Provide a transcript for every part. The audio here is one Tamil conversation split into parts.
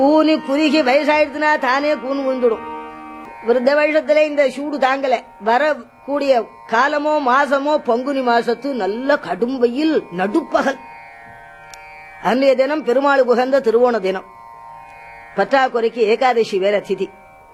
கூனி குறுகி வயசாயிடுச்சுனா தானே கூணு விழுந்துடும் விருத்த வருஷத்துல இந்த சூடு தாங்கல வர கூடிய காலமோ மாசமோ பங்குனி மாசத்து நல்ல கடும் வெயில் நடுப்பகல் அன்றைய தினம் பெருமாள் உகந்த திருவோண தினம் பற்றாக்குறைக்கு ஏகாதசி வேற திதி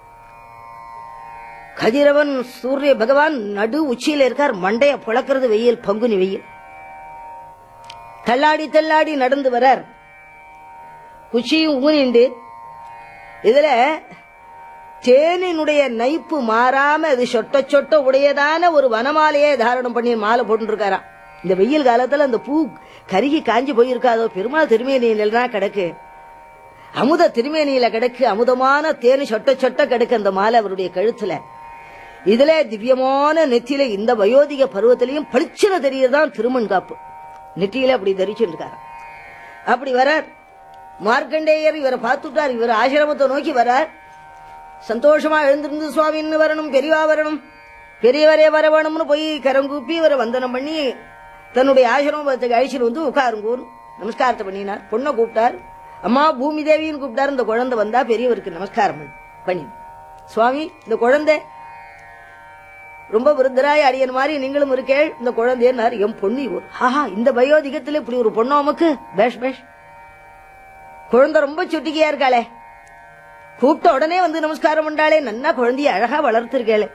கதிரவன் சூரிய பகவான் நடு உச்சியில இருக்கார் மண்டைய புழக்கிறது வெயில் பங்குனி வெயில் தள்ளாடி தள்ளாடி நடந்து வரார் குச்சியும் ஊனிண்டு இதுல தேனினுடைய நைப்பு மாறாம அது சொட்ட சொட்ட உடையதான ஒரு வனமாலையே தாரணம் பண்ணி மாலை போட்டு இருக்காராம் இந்த வெயில் காலத்துல அந்த பூ கருகி காஞ்சி போயிருக்காதோ பெருமாள் திருமேனியில கிடக்கு அமுத திருமேனியில கிடக்கு அமுதமான தேனு சொட்ட சொட்ட கிடக்கு அந்த மாலை அவருடைய கழுத்துல இதுல திவ்யமான நெத்தியில இந்த வயோதிக பருவத்திலையும் பளிச்சுன தெரியறதான் திருமண் காப்பு நெற்றியில அப்படி தரிச்சுட்டு இருக்காராம் அப்படி வரார் மார்க்கண்டேயர் இவரை பார்த்துட்டார் இவர் ஆசிரமத்தை நோக்கி வரார் சந்தோஷமா எழுந்திருந்து சுவாமின்னு வரணும் பெரியவா வரணும் பெரியவரே வர வேணும்னு போய் கரங்கூப்பி இவரை வந்தனம் பண்ணி தன்னுடைய ஆசிரமத்துக்கு அழிச்சிட்டு வந்து உட்காருங்கூர் நமஸ்காரத்தை பண்ணினார் பொண்ணை கூப்பிட்டார் அம்மா பூமி தேவின்னு கூப்பிட்டாரு இந்த குழந்தை வந்தா பெரியவருக்கு நமஸ்காரம் பண்ணி பண்ணி சுவாமி இந்த குழந்தை ரொம்ப விருத்தராய் அடியன் மாதிரி நீங்களும் இருக்கே இந்த குழந்தைன்னார் என் பொண்ணு இவர் ஆஹா இந்த வயோதிகத்துல இப்படி ஒரு பொண்ணு நமக்கு பேஷ் பேஷ் குழந்தை ரொம்ப சுட்டிக்கையா இருக்காளே கூப்பிட்ட உடனே வந்து நமஸ்காரம் பண்ணாளே நன்னா குழந்தைய அழகா வளர்த்திருக்கேளே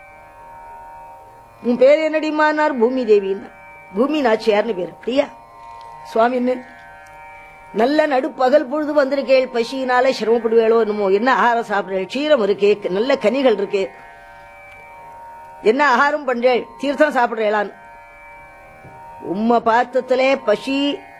உன் பேர் என்னடிமானார் பூமி தேவின்னா பூமி நாச்சியார்னு பேரு அப்படியா சுவாமின்னு நல்ல நடுப்பகல் பொழுது வந்திருக்கேள் பசியினால சிரமப்படுவேளோ என்னமோ என்ன ஆகாரம் சாப்பிடுறேள் க்ஷீரம் இருக்கே நல்ல கனிகள் இருக்கே என்ன ஆகாரம் பண்றேள் தீர்த்தம் சாப்பிடுறேளான் உம்மை பார்த்தத்திலே பசி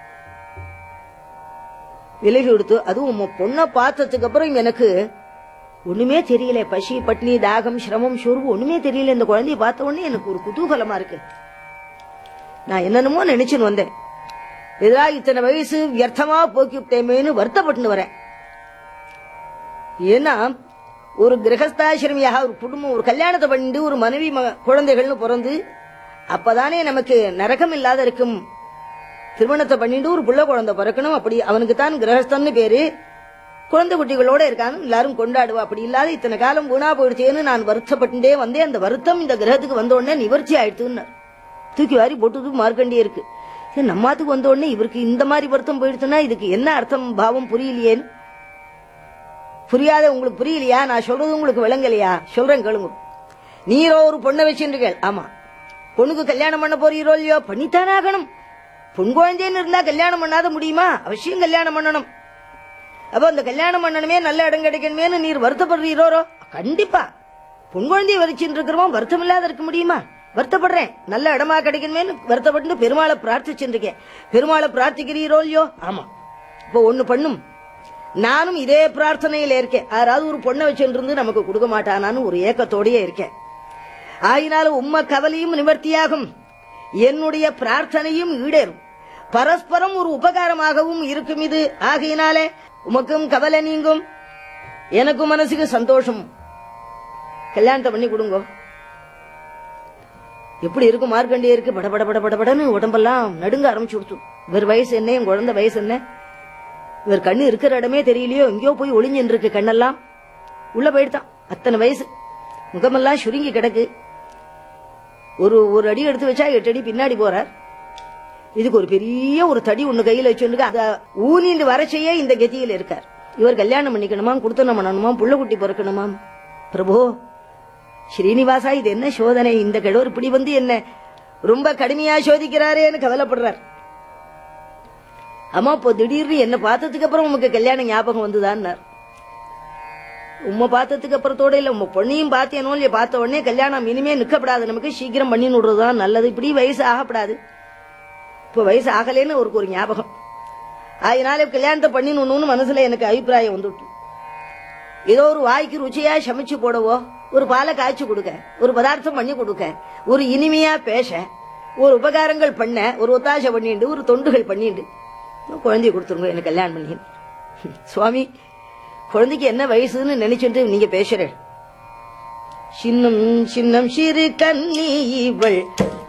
விலகி கொடுத்து அதுவும் உம்ம பொண்ணை பார்த்ததுக்கு அப்புறம் எனக்கு ஒண்ணுமே தெரியல பசி பட்னி தாகம் சிரமம் சொருவு ஒண்ணுமே தெரியல இந்த குழந்தைய பார்த்த உடனே எனக்கு ஒரு குதூகலமா இருக்கு நான் என்னென்னமோ நினைச்சுன்னு வந்தேன் இதா இத்தனை வயசு வியர்த்தமா போக்கி விட்டேமேன்னு வருத்தப்பட்டு வரேன் ஏன்னா ஒரு கிரகஸ்தாசிரமியாக ஒரு குடும்பம் ஒரு கல்யாணத்தை பண்ணிட்டு ஒரு மனைவி மக- குழந்தைகள்னு பிறந்து அப்பதானே நமக்கு நரகம் இல்லாத இருக்கும் திருமணத்தை பண்ணிட்டு ஒரு புள்ள குழந்தை பிறக்கணும் அப்படி அவனுக்கு தான் கிரகஸ்தன்னு பேரு குழந்தை குட்டிகளோட இருக்கான்னு எல்லாரும் கொண்டாடுவா அப்படி இல்லாத இத்தனை காலம் வீணா போயிடுச்சேன்னு நான் வருத்தப்பட்டுட்டே வந்தேன் அந்த வருத்தம் இந்த கிரகத்துக்கு வந்த உடனே நிவர்த்தி ஆயிடுத்துன்னு தூக்கி வாரி போட்டுட்டு மார்க்கண்டியே இருக்கு சரி நம்மாத்துக்கு வந்த உடனே இவருக்கு இந்த மாதிரி வருத்தம் போயிடுச்சுன்னா இதுக்கு என்ன அர்த்தம் பாவம் புரியலையேன்னு புரியாத உங்களுக்கு புரியலையா நான் சொல்றது உங்களுக்கு விளங்கலையா சொல்றேன் கேளுங்க நீரோ ஒரு பொண்ணை வச்சுருக்கீள் ஆமா பொண்ணுக்கு கல்யாணம் பண்ண போறீரோ இல்லையோ பண்ணித்தானே ஆகணும் பொன் குழந்தைன்னு இருந்தா கல்யாணம் பண்ணாத முடியுமா அவசியம் கல்யாணம் பண்ணணும் அப்போ அந்த கல்யாணம் பண்ணணுமே நல்ல இடம் கிடைக்கணுமேனு நீர் வருத்தப்படுறீரோ கண்டிப்பா பொன் குழந்தைய வரிச்சுட்டு இருக்கிறவன் வருத்தம் இல்லாத இருக்க முடியுமா வருத்தப்படுறேன் நல்ல இடமா கிடைக்கணுமேனு வருத்தப்பட்டு பெருமாளை பிரார்த்திச்சுட்டு இருக்கேன் பெருமாளை பிரார்த்திக்கிறீரோ இல்லையோ ஆமா இப்போ ஒண்ணு பண்ணும் நானும் இதே பிரார்த்தனையில இருக்கேன் யாராவது ஒரு பொண்ணை வச்சுட்டு இருந்து நமக்கு கொடுக்க மாட்டானான்னு ஒரு ஏக்கத்தோடயே இருக்கேன் ஆயினாலும் உம்ம கவலையும் நிவர்த்தியாகும் என்னுடைய பிரார்த்தனையும் ஈடேறும் பரஸ்பரம் ஒரு உபகாரமாகவும் இருக்கும் இது ஆகையினாலே உமக்கும் கவலை நீங்கும் எனக்கும் மனசுக்கு சந்தோஷம் கல்யாணத்தை பண்ணி கொடுங்க எப்படி இருக்கும் மார்க்கண்டியே இருக்கு பட பட பட பட படன்னு உடம்பெல்லாம் நடுங்க ஆரம்பிச்சு கொடுத்து இவர் வயசு என்ன என் குழந்தை வயசு என்ன இவர் கண்ணு இருக்கிற இடமே தெரியலையோ எங்கேயோ போய் ஒளிஞ்சுன்னு இருக்கு கண்ணெல்லாம் உள்ள போயிடுதான் அத்தனை வயசு முகமெல்லாம் சுருங்கி கிடக்கு ஒரு ஒரு அடி எடுத்து வச்சா எட்டு அடி பின்னாடி போறார் இதுக்கு ஒரு பெரிய ஒரு தடி ஒண்ணு கையில வச்சுருக்கு அத ஊனிண்டு வரச்சையே இந்த கதியில இருக்கார் இவர் கல்யாணம் பண்ணிக்கணுமா குடுத்தனம் பண்ணணுமா புள்ள குட்டி பிறக்கணுமா பிரபு ஸ்ரீனிவாசா இது என்ன சோதனை இந்த கிழவர் இப்படி வந்து என்ன ரொம்ப கடுமையா சோதிக்கிறாரேன்னு கவலைப்படுறார் அம்மா இப்போ திடீர்னு என்ன பார்த்ததுக்கு அப்புறம் உமக்கு கல்யாணம் ஞாபகம் வந்துதான்னார் உம்மை பார்த்ததுக்கு அப்புறத்தோட இல்ல உங்க பொண்ணையும் பார்த்தேனோ இல்லையா பார்த்த உடனே கல்யாணம் இனிமே நிக்கப்படாது நமக்கு சீக்கிரம் பண்ணி விடுறதுதான் நல்லது இப்படி வயசு ஆகப்படாது இப்போ வயசு ஆகலேன்னு அவருக்கு ஒரு ஞாபகம் அதனால கல்யாணத்தை பண்ணிடணும்னு மனசுல எனக்கு அபிப்பிராயம் வந்துட்டு ஏதோ ஒரு வாய்க்கு ருச்சியா சமைச்சு போடவோ ஒரு பாலை காய்ச்சி கொடுக்க ஒரு பதார்த்தம் பண்ணி கொடுக்க ஒரு இனிமையா பேச ஒரு உபகாரங்கள் பண்ண ஒரு ஒத்தாசை பண்ணிண்டு ஒரு தொண்டுகள் பண்ணிண்டு குழந்தைய கொடுத்துருங்க எனக்கு கல்யாணம் பண்ணி சுவாமி குழந்தைக்கு என்ன வயசுன்னு நினைச்சுட்டு நீங்க பேசுற சின்னம் சின்னம் சிறு கண்ணி இவள்